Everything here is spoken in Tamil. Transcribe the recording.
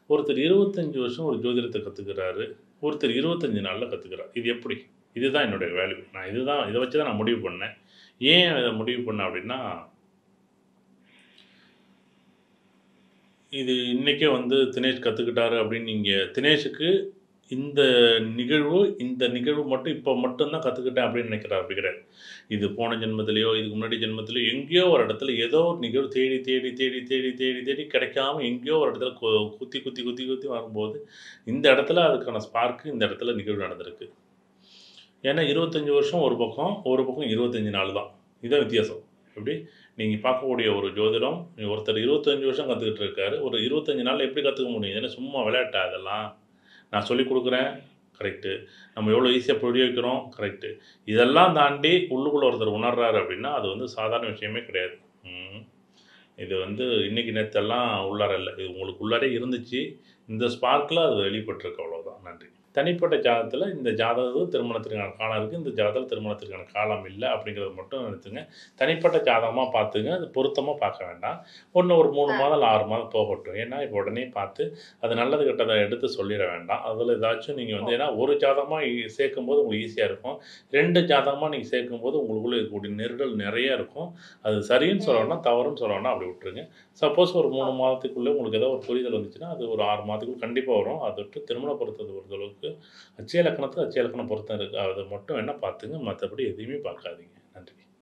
ஒருத்தர் இருபத்தஞ்சி வருஷம் ஒரு ஜோதிடத்தை கற்றுக்கிறாரு ஒருத்தர் இருபத்தஞ்சி நாளில் கற்றுக்கிறார் இது எப்படி இதுதான் என்னுடைய வேல்யூ நான் இதுதான் இதை வச்சு தான் நான் முடிவு பண்ணேன் ஏன் இதை முடிவு பண்ணேன் அப்படின்னா இது இன்றைக்கே வந்து தினேஷ் கற்றுக்கிட்டாரு அப்படின்னு நீங்கள் தினேஷுக்கு இந்த நிகழ்வு இந்த நிகழ்வு மட்டும் இப்போ மட்டும்தான் கற்றுக்கிட்டேன் அப்படின்னு நினைக்கிறார் அப்படி கிடையாது இது போன ஜென்மத்திலேயோ இதுக்கு முன்னாடி ஜென்மத்திலேயோ எங்கேயோ ஒரு இடத்துல ஏதோ ஒரு நிகழ்வு தேடி தேடி தேடி தேடி தேடி தேடி கிடைக்காம எங்கேயோ ஒரு இடத்துல கு- குத்தி குத்தி குத்தி குத்தி வரும்போது இந்த இடத்துல அதுக்கான ஸ்பார்க்கு இந்த இடத்துல நிகழ்வு நடந்திருக்கு ஏன்னா இருபத்தஞ்சி வருஷம் ஒரு பக்கம் ஒரு பக்கம் இருபத்தஞ்சி நாள் தான் இதான் வித்தியாசம் எப்படி நீங்கள் பார்க்கக்கூடிய ஒரு ஜோதிடம் ஒருத்தர் இருபத்தஞ்சி வருஷம் கற்றுக்கிட்டு இருக்காரு ஒரு இருபத்தஞ்சி நாளில் எப்படி கற்றுக்க முடியும் ஏன்னா சும்மா விளையாட்டா அதெல்லாம் நான் சொல்லி கொடுக்குறேன் கரெக்டு நம்ம எவ்வளோ ஈஸியாக பிரயோகிக்கிறோம் கரெக்டு இதெல்லாம் தாண்டி உள்ளுக்குள்ளே ஒருத்தர் உணர்றாரு அப்படின்னா அது வந்து சாதாரண விஷயமே கிடையாது ம். இது வந்து இன்னைக்கு நேற்றெல்லாம் உள்ளார இல்லை இது உங்களுக்கு உள்ளாரே இருந்துச்சு இந்த ஸ்பார்க்கில் அது வெளிப்பட்டிருக்கு அவ்வளோதான் நன்றி தனிப்பட்ட ஜாதகத்தில் இந்த ஜாதகம் திருமணத்திற்கான காலம் இருக்குது இந்த ஜாதகம் திருமணத்திற்கான காலம் இல்லை அப்படிங்கிறத மட்டும் எடுத்துங்க தனிப்பட்ட ஜாதகமாக பார்த்துங்க அது பொருத்தமாக பார்க்க வேண்டாம் ஒன்று ஒரு மூணு மாதம் இல்லை ஆறு மாதம் போகட்டும் ஏன்னா இப்போ உடனே பார்த்து அது நல்லது கெட்டதை எடுத்து சொல்லிட வேண்டாம் அதில் ஏதாச்சும் நீங்கள் வந்து ஏன்னா ஒரு ஜாதகமாக சேர்க்கும் போது உங்களுக்கு ஈஸியாக இருக்கும் ரெண்டு ஜாதகமாக நீங்கள் சேர்க்கும் போது உங்களுக்குள்ளே இருக்கக்கூடிய நெருடல் நிறைய இருக்கும் அது சரின்னு சொல்லணும்னா தவறுன்னு சொல்லணும்னா அப்படி விட்டுருங்க சப்போஸ் ஒரு மூணு மாதத்துக்குள்ளே உங்களுக்கு ஏதோ ஒரு புரிதல் வந்துச்சுன்னா அது ஒரு ஆறு மாதத்துக்குள்ள கண்டிப்பாக வரும் அதை விட்டு திருமண பொருத்தத்தை பொறுத்தளவுக்கு அச்சய லக்கணத்துக்கு அச்சய லக்கணம் பொருத்தம் இருக்குது அதை மட்டும் வேணால் பார்த்துங்க மற்றபடி எதையுமே பார்க்காதீங்க நன்றி